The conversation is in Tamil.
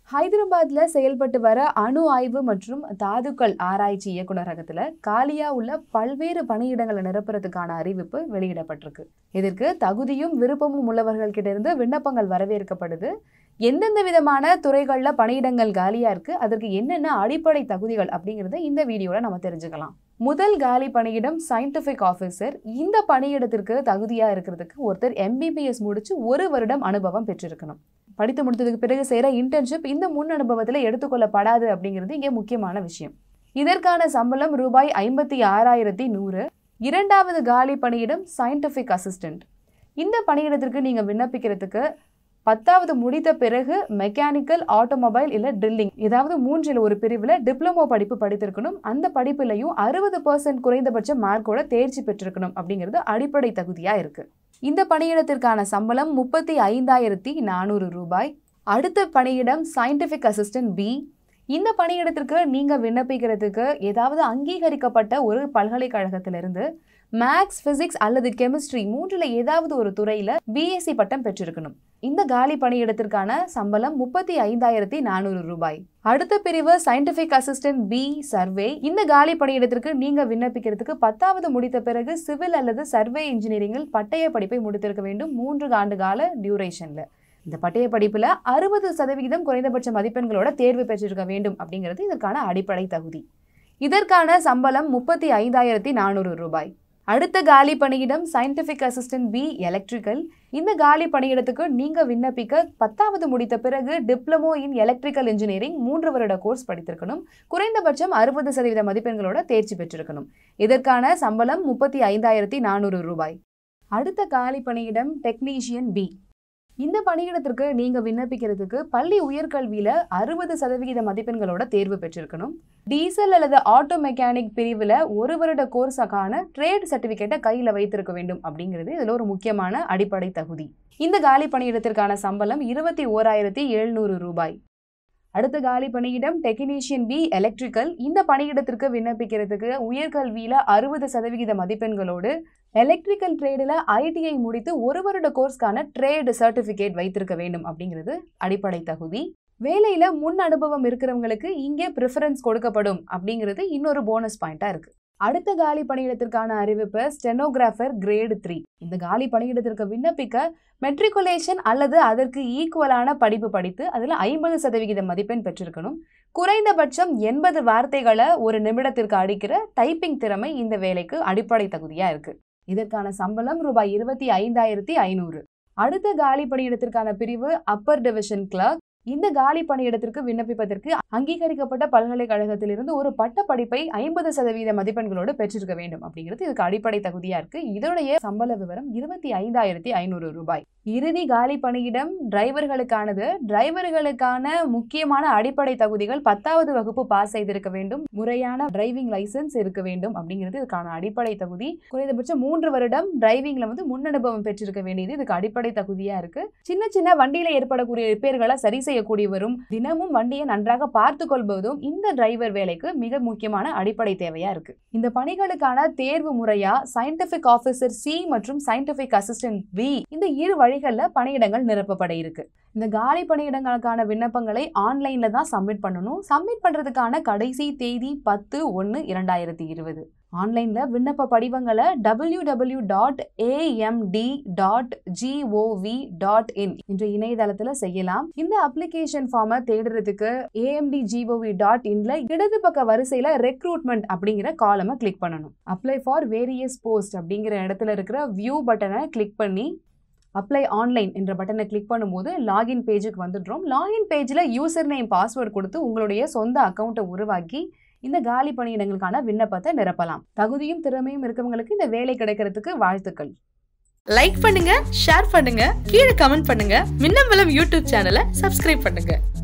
ஹைதராபாத்ல செயல்பட்டு வர அணு ஆய்வு மற்றும் தாதுக்கள் ஆராய்ச்சி இயக்குநரகத்துல காலியா உள்ள பல்வேறு பணியிடங்களை நிரப்புறதுக்கான அறிவிப்பு வெளியிடப்பட்டிருக்கு இதற்கு தகுதியும் விருப்பமும் உள்ளவர்கள் கிட்ட இருந்து விண்ணப்பங்கள் வரவேற்கப்படுது எந்தெந்த விதமான துறைகள்ல பணியிடங்கள் காலியா இருக்கு அதற்கு என்னென்ன அடிப்படை தகுதிகள் அப்படிங்கறத இந்த வீடியோல நம்ம தெரிஞ்சுக்கலாம் முதல் காலி பணியிடம் சயின்டிபிக் ஆஃபீஸர் இந்த பணியிடத்திற்கு தகுதியா இருக்கிறதுக்கு ஒருத்தர் எம்பிபிஎஸ் முடிச்சு ஒரு வருடம் அனுபவம் பெற்றிருக்கணும் படித்து முடித்ததுக்கு பிறகு செய்கிற இன்டர்ன்ஷிப் இந்த முன் அனுபவத்தில் எடுத்துக்கொள்ளப்படாது அப்படிங்கிறது இங்கே முக்கியமான விஷயம் இதற்கான சம்பளம் ரூபாய் ஐம்பத்தி ஆறாயிரத்தி நூறு இரண்டாவது காலி பணியிடம் சயின்டிஃபிக் அசிஸ்டன்ட் இந்த பணியிடத்திற்கு நீங்கள் விண்ணப்பிக்கிறதுக்கு பத்தாவது முடித்த பிறகு மெக்கானிக்கல் ஆட்டோமொபைல் இல்லை ட்ரில்லிங் ஏதாவது மூன்றில் ஒரு பிரிவில் டிப்ளமோ படிப்பு படித்திருக்கணும் அந்த படிப்புலையும் அறுபது பர்சன்ட் குறைந்தபட்ச மார்க்கோட தேர்ச்சி பெற்றிருக்கணும் அப்படிங்கிறது அடிப்படை தகுதியாக இருக்குது இந்த பணியிடத்திற்கான சம்பளம் முப்பத்தி ஐந்தாயிரத்தி நானூறு ரூபாய் அடுத்த பணியிடம் சயின்டிஃபிக் அசிஸ்டன்ட் பி இந்த பணியிடத்திற்கு நீங்கள் விண்ணப்பிக்கிறதுக்கு ஏதாவது அங்கீகரிக்கப்பட்ட ஒரு பல்கலைக்கழகத்திலிருந்து மேக்ஸ் பிசிக்ஸ் அல்லது கெமிஸ்ட்ரி மூன்றில் ஏதாவது ஒரு துறையில் பிஎஸ்சி பட்டம் பெற்றிருக்கணும் இந்த காலி பணியிடத்திற்கான சம்பளம் முப்பத்தி ஐந்தாயிரத்தி நானூறு ரூபாய் அடுத்த பிரிவு சயின்டிபிக் அசிஸ்டன்ட் பி சர்வே இந்த காலி பணியிடத்திற்கு நீங்க விண்ணப்பிக்கிறதுக்கு பத்தாவது முடித்த பிறகு சிவில் அல்லது சர்வே இன்ஜினியரிங்கில் பட்டய படிப்பை முடித்திருக்க வேண்டும் மூன்று ஆண்டு கால டியூரேஷன்ல இந்த பட்டய படிப்புல அறுபது சதவிகிதம் குறைந்தபட்ச மதிப்பெண்களோட தேர்வு பெற்றிருக்க வேண்டும் அப்படிங்கிறது இதற்கான அடிப்படை தகுதி இதற்கான சம்பளம் முப்பத்தி ஐந்தாயிரத்தி நானூறு ரூபாய் அடுத்த காலி பணியிடம் சயின்டிபிக் அசிஸ்டன்ட் பி எலக்ட்ரிக்கல் இந்த காலி பணியிடத்துக்கு நீங்க விண்ணப்பிக்க பத்தாவது முடித்த பிறகு டிப்ளமோ இன் எலக்ட்ரிக்கல் இன்ஜினியரிங் மூன்று வருட கோர்ஸ் படித்திருக்கணும் குறைந்தபட்சம் அறுபது சதவீத மதிப்பெண்களோட தேர்ச்சி பெற்றிருக்கணும் இதற்கான சம்பளம் முப்பத்தி ஐந்தாயிரத்தி நானூறு ரூபாய் அடுத்த காலி பணியிடம் டெக்னீஷியன் பி இந்த பணியிடத்திற்கு நீங்க விண்ணப்பிக்கிறதுக்கு பள்ளி உயர்கல்வியில அறுபது சதவிகித மதிப்பெண்களோட தேர்வு பெற்றிருக்கணும் டீசல் அல்லது ஆட்டோ மெக்கானிக் பிரிவில் ஒரு வருட கோர்ஸுக்கான ட்ரேட் சர்டிஃபிகேட்டை கையில் வைத்திருக்க வேண்டும் அப்படிங்கிறது இதில் ஒரு முக்கியமான அடிப்படை தகுதி இந்த காலி பணியிடத்திற்கான சம்பளம் இருபத்தி ஓராயிரத்தி எழுநூறு ரூபாய் அடுத்த காலி பணியிடம் டெக்னீஷியன் பி எலக்ட்ரிக்கல் இந்த பணியிடத்திற்கு விண்ணப்பிக்கிறதுக்கு உயர்கல்வியில் அறுபது சதவிகித மதிப்பெண்களோடு எலக்ட்ரிக்கல் ட்ரேடில் ஐடிஐ முடித்து ஒரு வருட கோர்ஸ்க்கான ட்ரேடு சர்டிஃபிகேட் வைத்திருக்க வேண்டும் அப்படிங்கிறது அடிப்படை தகுதி வேலையில் முன் அனுபவம் இருக்கிறவங்களுக்கு இங்கே ப்ரிஃபரன்ஸ் கொடுக்கப்படும் அப்படிங்கிறது இன்னொரு போனஸ் பாயிண்டாக இருக்குது அடுத்த காலி பணியிடத்திற்கான அறிவிப்பு ஸ்டெனோகிராஃபர் கிரேடு த்ரீ இந்த காலி பணியிடத்திற்கு விண்ணப்பிக்க மெட்ரிகுலேஷன் அல்லது அதற்கு ஈக்குவலான படிப்பு படித்து அதில் ஐம்பது சதவிகித மதிப்பெண் பெற்றிருக்கணும் குறைந்தபட்சம் எண்பது வார்த்தைகளை ஒரு நிமிடத்திற்கு அடிக்கிற டைப்பிங் திறமை இந்த வேலைக்கு அடிப்படை தகுதியாக இருக்கு இதற்கான சம்பளம் ரூபாய் இருபத்தி ஐந்தாயிரத்தி ஐநூறு அடுத்த காலி பணியிடத்திற்கான பிரிவு அப்பர் டிவிஷன் கிளர்க் இந்த காலி பணியிடத்திற்கு விண்ணப்பிப்பதற்கு அங்கீகரிக்கப்பட்ட பல்கலைக்கழகத்திலிருந்து ஒரு பட்ட படிப்பை ஐம்பது சதவீத மதிப்பெண்களோடு பெற்றிருக்க வேண்டும் அப்படிங்கிறது இதுக்கு அடிப்படை தகுதியா இருக்கு இதோடைய சம்பள விவரம் இருபத்தி ஐந்தாயிரத்தி ஐநூறு ரூபாய் இறுதி காலி பணியிடம் டிரைவர்களுக்கானது டிரைவர்களுக்கான முக்கியமான அடிப்படை தகுதிகள் பத்தாவது வகுப்பு பாஸ் செய்திருக்க வேண்டும் முறையான டிரைவிங் லைசன்ஸ் இருக்க வேண்டும் அப்படிங்கிறது இதுக்கான அடிப்படை தகுதி குறைந்தபட்சம் மூன்று வருடம் டிரைவிங்ல வந்து முன் அனுபவம் பெற்றிருக்க வேண்டியது இதுக்கு அடிப்படை தகுதியா இருக்கு சின்ன சின்ன வண்டியில ஏற்படக்கூடிய ரிப்பேர்களை சரி செய்யக்கூடியவரும் தினமும் வண்டியை நன்றாக பார்த்து கொள்வதும் இந்த டிரைவர் வேலைக்கு மிக முக்கியமான அடிப்படை தேவையா இருக்கு இந்த பணிகளுக்கான தேர்வு முறையா சயின்டிபிக் ஆபீசர் சி மற்றும் சயின்டிபிக் அசிஸ்டன்ட் பி இந்த இரு வழிகள்ல பணியிடங்கள் நிரப்பப்பட இருக்கு இந்த காலி பணியிடங்களுக்கான விண்ணப்பங்களை ஆன்லைன்ல தான் சப்மிட் பண்ணணும் சப்மிட் பண்றதுக்கான கடைசி தேதி பத்து ஒன்று இரண்டாயிரத்தி இருபது ஆன்லைன்ல விண்ணப்ப படிவங்களை W W dot A M D dot G O V dot in என்ற இணையதளத்துல செய்யலாம் இந்த அப்ளிகேஷன் ஃபார்மை தேடுறதுக்கு ஏஎம்டி ஜிஓவி டாட் இன்ல இடது பக்க வரிசையில ரெக்ரூட்மெண்ட் அப்படிங்கிற காலமை கிளிக் பண்ணணும் அப்ளை ஃபார் வேரியஸ் போஸ்ட் அப்படிங்கிற இடத்துல இருக்கிற வியூ பட்டனை கிளிக் பண்ணி அப்ளை ஆன்லைன் என்ற பட்டனை கிளிக் பண்ணும்போது லாகின் பேஜுக்கு வந்துடுறோம் லாகின் பேஜில் யூசர் நேம் பாஸ்வேர்டு கொடுத்து உங்களுடைய சொந்த அக்கௌண்ட்டை உருவாக்கி இந்த காலி பணியிடங்களுக்கான விண்ணப்பத்தை நிரப்பலாம் தகுதியும் திறமையும் இருக்கவங்களுக்கு இந்த வேலை கிடைக்கிறதுக்கு வாழ்த்துக்கள் லைக் பண்ணுங்க ஷேர் பண்ணுங்க கீழே கமெண்ட் பண்ணுங்க மின்னம்பலம் யூடியூப் சேனலை சப்ஸ்கிரைப் பண்ணுங்க